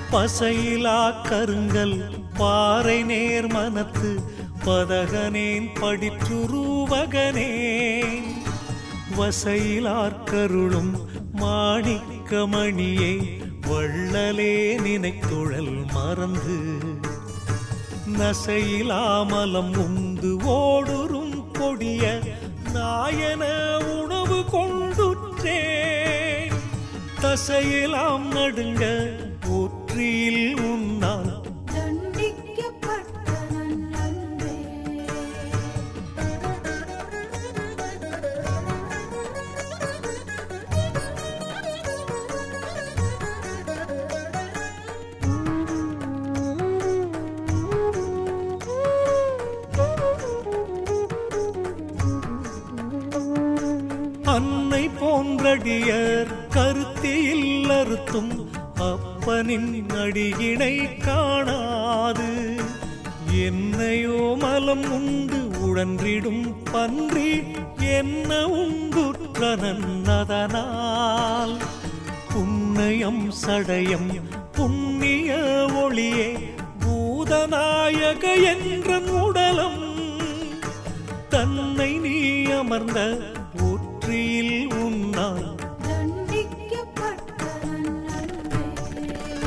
பசையிலா கருங்கல் பாறை நேர் மனத்து பதகனேன் படிற்றுருவகனேன் வசையிலார் கருளும் மாணிக்கமணியே வள்ளலே நினைத்துழல் மறந்து நசையிலாமலம் உந்து ஓடுறும் கொடிய நாயன உணவு கொண்டுற்றே தசையிலாம் நடுங்க ஒற்றியில் உன்னால் தண்டிக்கப்பட்ட நன்னன்பே அன்னை போன்றடியர் கருத்தியில் அறுத்தும் அப்பனின் அடியினை காணாது என்னையோ மலம் உண்டு உழன்றிடும் பன்றி என்ன உண்டுற்றனன் அதனால் புன்னயம் சடயம் புண்ணிய ஒளியே பூதநாயக என்ற உடலம் தன்னை நீ அமர்ந்த ஒற்றியில் உன்னால் தண்டிக்கப்பட்ட நன்னன்பே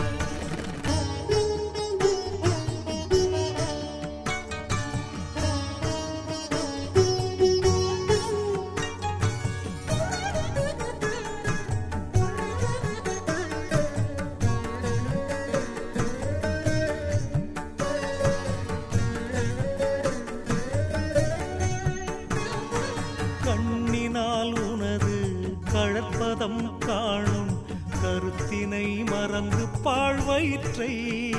கண்ணினால் உனது கழற்பதம் காணும் கருத்தினை மறந்து பாழ்வயிற்றை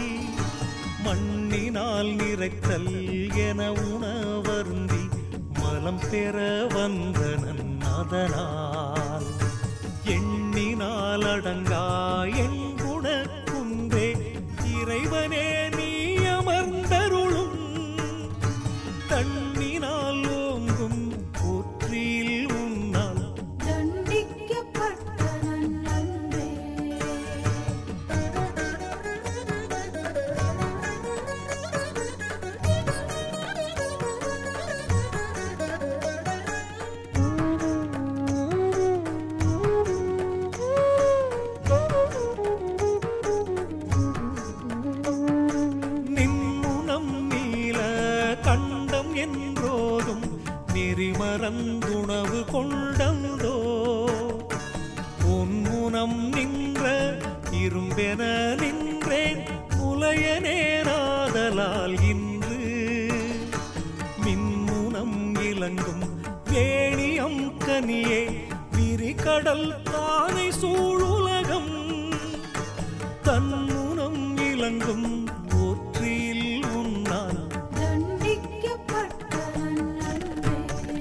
மண்ணினால் நிறைத்தல் என உணவருந்தி மலம் பெற வந்தனன் அதனால் எண்ணினால் அடங்கா என் குணக்குன்றே இறைவனே நீ அமர்ந்தருளும் தண்ணினால் ஓங்கும் போற்றியில் உன்னால் தண்டிக்கப்பட்ட நன்னன்பே நின்முனம் நீல கண்டம் என்றோதும் நெறிமறந்துணவு கொண்டந்தோ உன்முனம் நின்ற இரும்பென நின்றேன் புலையனேனாதலால் இன்று மின்முனம் இலங்கும் வேணியம் கனியே விரிகடல் தானை சூழுலகம் தன்முனம் இலங்கும் ஒற்றியில் உன்னால் தண்டிக்கப்பட்ட நன்னன்பே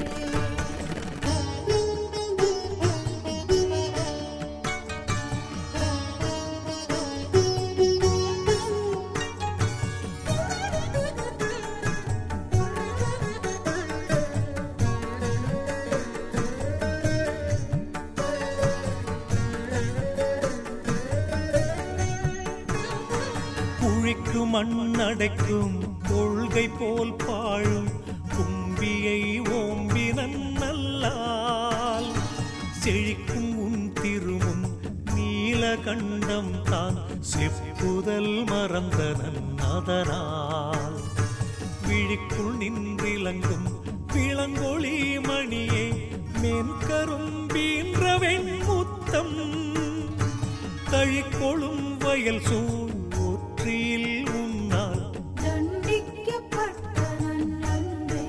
குழிக்கு மண்ணடைக்கும் கொள்கை போல் பாழும் கும்பியை ஓம்பினன் நல்லால் செழிக்கும் உன் திருமுன் நீலகண்டம் தான் செப்புதல் மறந்தனன் அதனால் விழிக்குள் நின்றிலங்கும் விளங்கொளி மணியே மென்கரும்பீன்ற வெண்முத்தம் தழிக்கொழும் வயல் சூழ் ஒற்றியில் உன்னால் தண்டிக்கப்பட்ட நன்னன்பே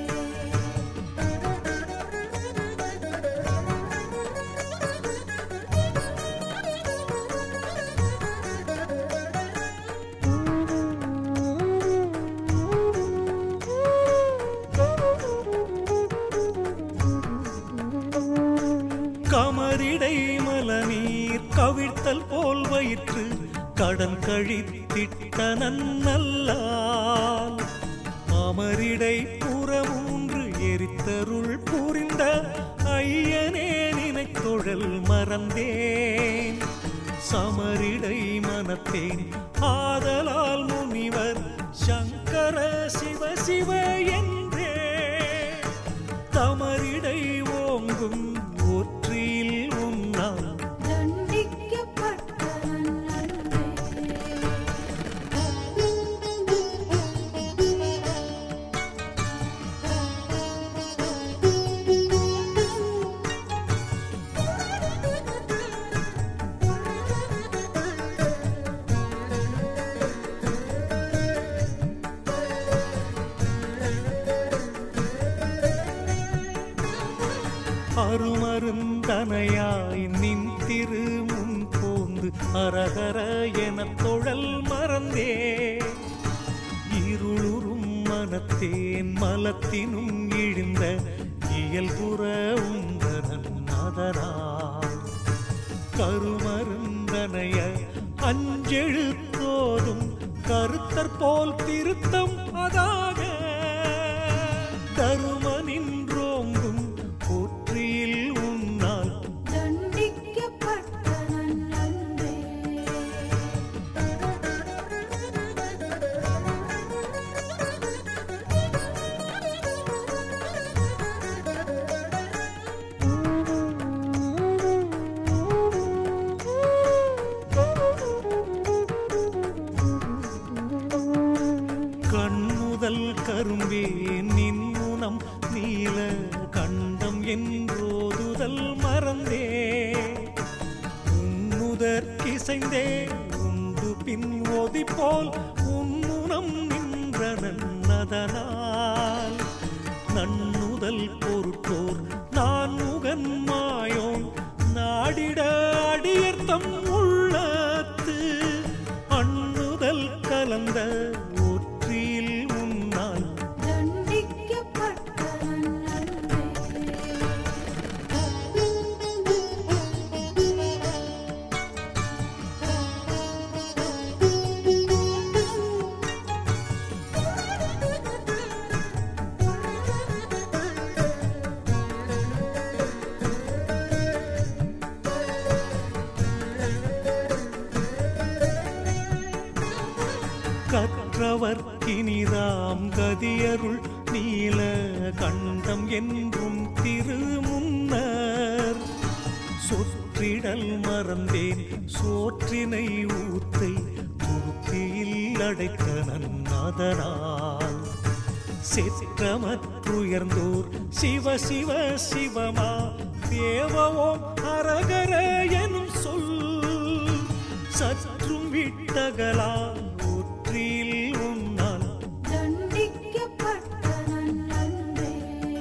கமரிடை மலநீர் கவிழ்த்தல் போல் வயிற்று கடன் கழித்திட்ட நன்னல்லால் அமரிடை புறமூன்று எரித்தருள் புரிந்த ஐயனே நினைத்தொழல் மறந்தேன் சமரிடை மனத்தேன் ஆதலால் முனிவர் சங்கர சிவ சிவ என்றே தமரிடை ஓங்கும் ஒற்றியில் உண்ணான் தண்டிக்கப்பட்ட நன்னன்றே அருமருந்தனையாய் நின் திரு முன் போந்து அரகர எனத் தொழல் மறந்தே இருளுறும் மனத்தேன் மலத்தினும் இழிந்த இயல்புற உந்தனன் அதனால் கருமருந்தனைய அஞ்செழுத்தோதும் கருத்தற் போல் திருத்தம் அதாக தருமனின்றோங்கும் போற்றியில் உன்னால் தண்டிக்கப்பட்ட நன்னன்றே கண்முதல் கரும்பே நின்முனம் நீல கண்டம் என்றோதுதல் மறந்தே உன்னுதற் கிசைந்தே உண்டு பின் ஒதி போல் உன்முனம் நின்றனன் அதனால் நன்னுதல் பொருட்டோர் நான் முகன் மாயோன் நாடிட அடியர்த்தம் உள்ளத்து அண்ணுதல் கலந்த ஒற்றியில் உன்னால் தண்டிக்கப்பட்ட நன்னன்றே கற்றவர் கினிதாம் கதியருள் நீல கண்டம் என்றும் திருமுன்னர் சொற்றிடல் மறந்தேன் சோற்றினை ஊத்தை துருத்தியில் அடைக்க நன்னதனால் சிற்றமற்றுயர்ந்தோர் சிவ சிவ சிவமா தேவவோம் அரகர எனும் சொல் சற்றும் விட்டகலா ஒற்றில் உன்னால் தண்டிக்கப்பட்ட நன்னன்றே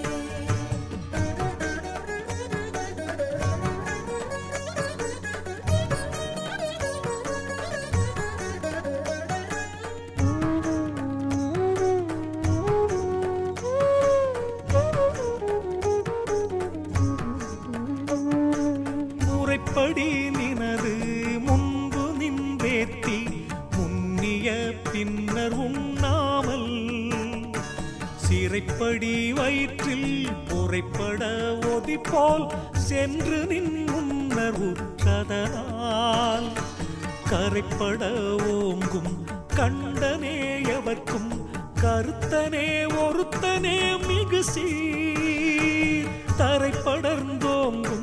முறைப்படி நினது முன்பு நின்றேத்தி முன்னிய பின்னர் உண்ணாமல் சிறைப்படி வயிற்றில் பொறைப்பட ஒதி போல் சென்று நின் முன்னர் உற்றதனால் கரைப்பட ஓங்கும் கண்டனே எவர்க்கும் கருத்தனே ஒருத்தனே மிகு சீர் தரைப்படர்ந்தோங்கும்